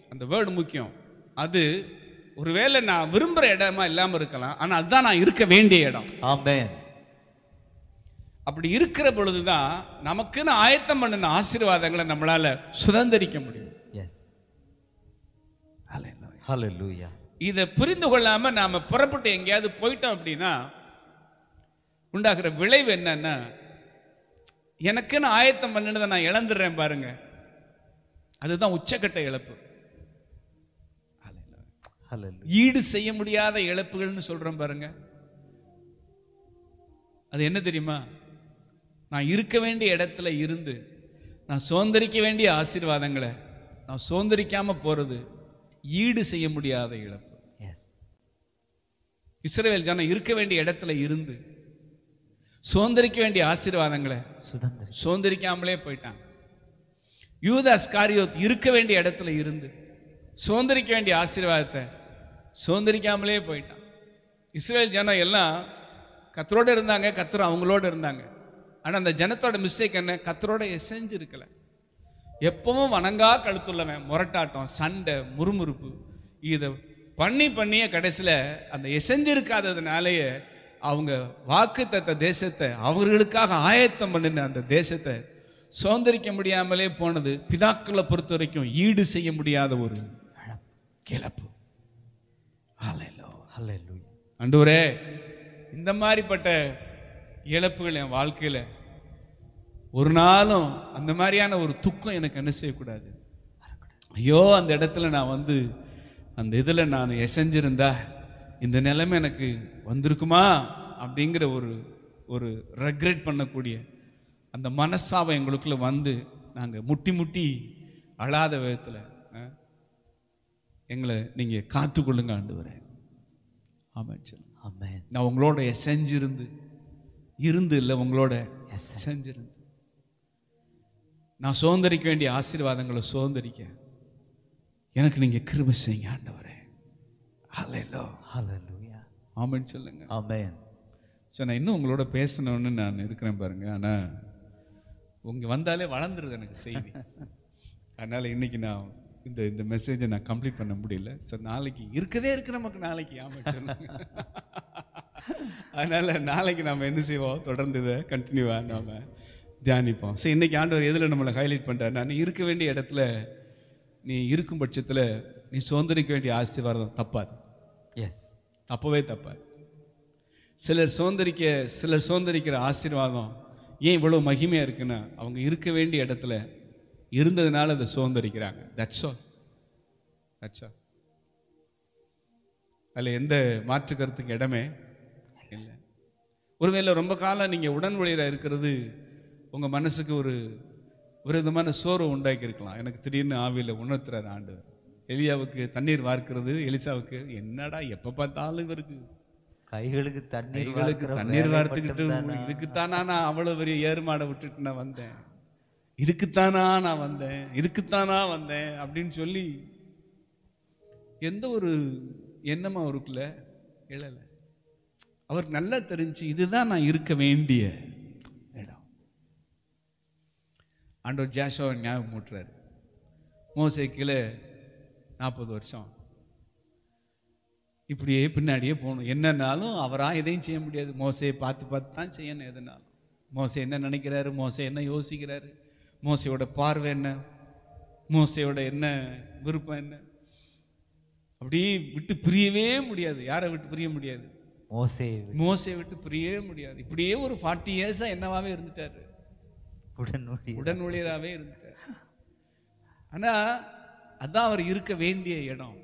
அந்த வேர்டு முக்கியம் அது ஒருவேளை நான் விரும்புகிற இடமா இல்லாமல் இருக்கலாம் ஆனால் அதுதான் நான் இருக்க வேண்டிய இடம் Amen. அப்படி இருக்கிற பொழுதுதான் நமக்குன்னு ஆயத்தம் பண்ணின ஆசீர்வாதங்களை நம்மளால சுதந்திரிக்க முடியும் Yes. Hallelujah. இதை புரிந்து கொள்ளாம நாம புறப்பட்டு எங்கேயாவது போயிட்டோம் அப்படின்னா உண்டாகிற விளைவு என்னன்னா எனக்குன்னு ஆயத்தம் பண்ணினதை நான் இழந்துடுறேன் பாருங்க அதுதான் உச்சக்கட்ட இழப்பு Hallelujah. ஈடு செய்ய முடியாத இழப்புகள்னு சொல்றோம் பாருங்க அது என்ன தெரியுமா நான் இருக்க வேண்டிய இடத்துல இருந்து நான் சுதந்திரிக்க வேண்டிய ஆசீர்வாதங்களை நான் சுதந்திரிக்காம போறது ஈடு செய்ய முடியாத இழப்பு Yes. இஸ்ரவேல் ஜனம் இருக்க வேண்டிய இடத்துல இருந்து சுதந்திரிக்க வேண்டிய ஆசீர்வாதங்களை சுதந்திரி சுதந்திரிக்காமலே போயிட்டாங்க யூதாஸ் காரியோத் இருக்க வேண்டிய இடத்துல இருந்து சுதந்திரிக்க வேண்டிய ஆசீர்வாதத்தை சுதந்திரிக்காமலே போயிட்டான் இஸ்ரேல் ஜனம் எல்லாம் கத்தரோட இருந்தாங்க கத்தர் அவங்களோட இருந்தாங்க ஆனா அந்த ஜனத்தோட மிஸ்டேக் என்ன கத்தரோட எசைஞ்சு இருக்கல எப்பவும் வணங்கா கழுத்துள்ளவன் முரட்டாட்டம் சண்டை முறுமுறுப்பு இதை பண்ணி பண்ணியே கடைசியில அந்த எசைஞ்சிருக்காததுனாலேயே அவங்க வாக்கு தத்த தேசத்தை அவர்களுக்காக ஆயத்தம் பண்ணின அந்த தேசத்தை சுதந்திரிக்க முடியாமலே போனது பிதாக்களை பொறுத்த வரைக்கும் ஈடு செய்ய முடியாத ஒரு கிளப்பு Hallelujah. அண்டூரே இந்த மாதிரிப்பட்ட இழப்புகள் என் வாழ்க்கையில ஒரு நாளும் அந்த மாதிரியான ஒரு துக்கம் எனக்கு என்ன செய்யக்கூடாது ஐயோ அந்த இடத்துல நான் வந்து அந்த இதில் நான் எசைஞ்சிருந்தா இந்த நிலைமை எனக்கு வந்திருக்குமா அப்படிங்கிற ஒரு ஒரு ரெக்ரெட் பண்ணக்கூடிய அந்த மனசாவை எங்களுக்குள்ள வந்து நாங்கள் முட்டி முட்டி அழாத விதத்தில் எங்களை நீங்கள் காத்துக்கொள்ளுங்க ஆண்டு வரேன் ஆமாம் சொல்லுங்க Amen. நான் உங்களோட செஞ்சிருந்து இருந்து இல்லை உங்களோட Yes, sir. செஞ்சிருந்து நான் சுதந்திரிக்க வேண்டிய ஆசீர்வாதங்களை சுதந்திரிக்க எனக்கு நீங்க கிருபை செய்யுங்க ஆண்டவரே ஹalleluya Hallelujah. ஆமென் சொல்லுங்க Amen. ஸோ நான் இன்னும் உங்களோட பேசணும்னு நான் இருக்கிறேன் பாருங்க ஆனா உங்க வந்தாலே வளர்ந்துருது எனக்கு செய்தி அதனால இன்னைக்கு நான் இந்த இந்த மெசேஜை நான் கம்ப்ளீட் பண்ண முடியல ஸோ நாளைக்கு இருக்கதே இருக்கு நமக்கு நாளைக்கு ஆமாம் சொல்லுங்க அதனால நாளைக்கு நாம என்ன செய்வோம் தொடர்ந்து இதை கண்டினியூவா நாம தியானிப்போம் ஸோ இன்னைக்கு ஆண்டவர் எதில் நம்மளை ஹைலைட் பண்றாரு நான் இருக்க வேண்டிய இடத்துல நீ இருக்கும் பட்சத்துல நீ சுதந்திரிக்க வேண்டிய ஆசீர்வாதம் தப்பாது Yes. தப்பவே தப்பாது சிலர் சுதந்திரிக்க சிலர் சுதந்திரிக்கிற ஆசீர்வாதம் ஏன் இவ்வளவு மகிமையா இருக்குன்னா அவங்க இருக்க வேண்டிய இடத்துல இருந்ததுனால அதை சுதந்திரிக்கிறாங்க தட்ஸ் ஆல் தட்ஸ் ஆல் அதில் எந்த மாற்று கருத்துக்கு இடமே இல்லை ஒருவேளை ரொம்ப காலம் நீங்கள் உடன் ஊழியராக இருக்கிறது உங்கள் மனசுக்கு ஒரு ஒரு விதமான சோர்வு உண்டாக்கி இருக்கலாம் எனக்கு திடீர்னு ஆவியில் உணர்த்துறாரு ஆண்டு எலியாவுக்கு தண்ணீர் வார்க்கிறது எலிசாவுக்கு என்னடா எப்போ பார்த்தாலும் இவருக்கு கைகளுக்கு தண்ணீர் கைகளுக்கு வார்க்கிற தண்ணீர் வேலை வார்த்துக்கிட்டு மட்டும்தானா? இதுக்குத்தானா நான் அவ்வளவு பெரிய ஏறுமாடை விட்டுட்டு நான் வந்தேன் இதுக்குத்தானா நான் வந்தேன் இதுக்குத்தானா வந்தேன் அப்படின்னு சொல்லி எந்த ஒரு எண்ணமும் அவருக்குள்ள எழல அவருக்கு நல்லா தெரிஞ்சு இதுதான் நான் இருக்க வேண்டிய இடம் ஆண்டவர் ஜாஷோவை ஞாபகம் மூட்டுறாரு மோசே கீழே நாற்பது வருஷம் இப்படியே பின்னாடியே போகணும் என்னன்னாலும் அவரா எதையும் செய்ய முடியாது மோசையை பார்த்து பார்த்து தான் செய்யணும் எதுனாலும் மோசை என்ன நினைக்கிறாரு மோசை என்ன யோசிக்கிறாரு மோசையோட பார்வை என்ன மோசையோட என்ன விருப்பம் என்ன அப்படியே விட்டு பிரியவே முடியாது யாரை விட்டு பிரிய முடியாது மோசே மோசையை விட்டு பிரியவே முடியாது இப்படியே ஒரு ஃபார்ட்டி இயர்ஸா என்னவாவே இருந்துட்டாரு உடன் ஊழியர். உடன் ஊழியராகவே இருந்துட்டார் ஆனா அதான் அவர் இருக்க வேண்டிய இடம்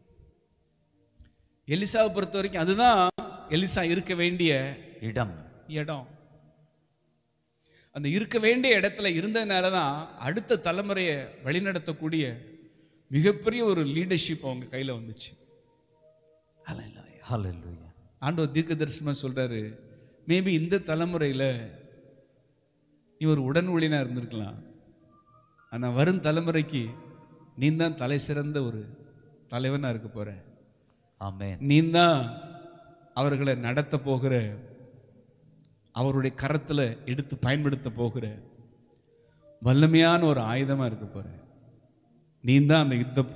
எலிசாவை பொறுத்த வரைக்கும் அதுதான் எலிசா இருக்க வேண்டிய இடம் இடம் அந்த இருக்க வேண்டிய இடத்துல இருந்ததுனால தான் அடுத்த தலைமுறையை வழிநடத்தக்கூடிய மிகப்பெரிய ஒரு லீடர்ஷிப் அவங்க கையில வந்துச்சு Hallelujah. ஆண்டவர் தீர்க்க தரிசனமா சொல்றாரு மேபி இந்த தலைமுறையில நீ ஒரு உடன் ஊழியனா இருந்திருக்கலாம் ஆனா வரும் தலைமுறைக்கு நீ தான் தலை சிறந்த ஒரு தலைவனா இருக்க போற Amen. நீ தான் அவர்களை நடத்த போகிற அவருடைய கரத்துல எடுத்து பயன்படுத்த போகிற வல்லமையான ஒரு ஆயுதமா இருக்க போற நீ தான் அந்த யுத்த